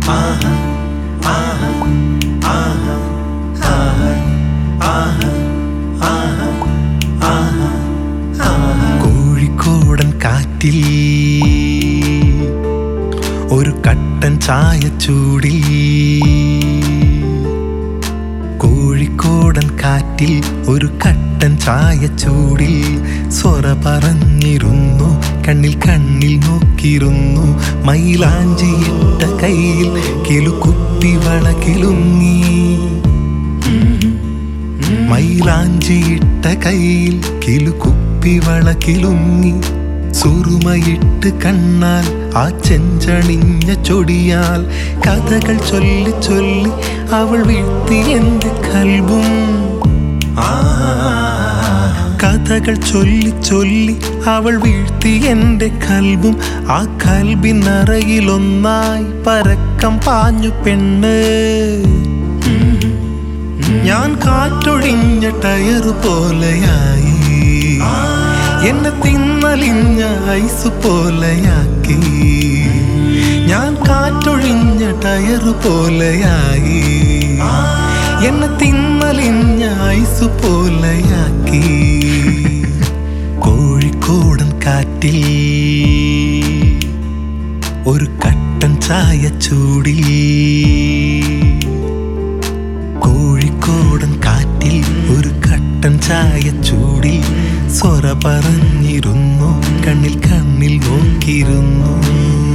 കോഴിക്കോടൻ കാറ്റിൽ ഒരു കട്ടൻ ചായ ചൂടിൽ കോഴിക്കോടൻ കാറ്റിൽ ഒരു കട്ടൻ ചായ ചൂടിൽ സ്വറ പറഞ്ഞിരുന്നു കണ്ണിൽ കണ്ണിൽ നോക്കിയിരുന്നു മൈലാഞ്ചിയിട്ട കയ്യിൽ കിലുകുത്തി വളകിലുങ്ങി മൈലാഞ്ചിയിട്ട കയ്യിൽ കിലുകുപ്പി വളകിലുങ്ങി സുറുമയിട്ട് കണ്ണാൽ ആ ചെഞ്ചണിഞ്ഞ ചൊടിയാൽ കഥകൾ ചൊല്ലി ചൊല്ലി അവൾ വീഴ്ത്തി എന്റെ കൽബും ആ കഥകൾ ചൊല്ലി ചൊല്ലി അവൾ വീഴ്ത്തി എന്റെ കൽബും ആ കൽബിനറയിലൊന്നായി പരക്കം പാഞ്ഞു പെണ്ണ് ഞാൻ കാറ്റൊഴിഞ്ഞ ടയർ പോലെയായി എന്നെ തിന്നലിഞ്ഞ ഐസ് പോലെയാക്കി ഞാൻ കാറ്റൊഴിഞ്ഞ ടയർ പോലെയായി എന്നെ തിന്നലിഞ്ഞ ഐസ് പോലെയാക്കി കോഴിക്കോടൻ കാറ്റിൽ ഒരു കട്ടൻ ചായ ചൂടി കോഴിക്കോടൻ കാറ്റിൽ ഒരു കട്ടൻ ചായ ചൂടിൽ സ്വറ പറഞ്ഞിരുന്നു കണ്ണിൽ കണ്ണിൽ നോക്കിയിരുന്നു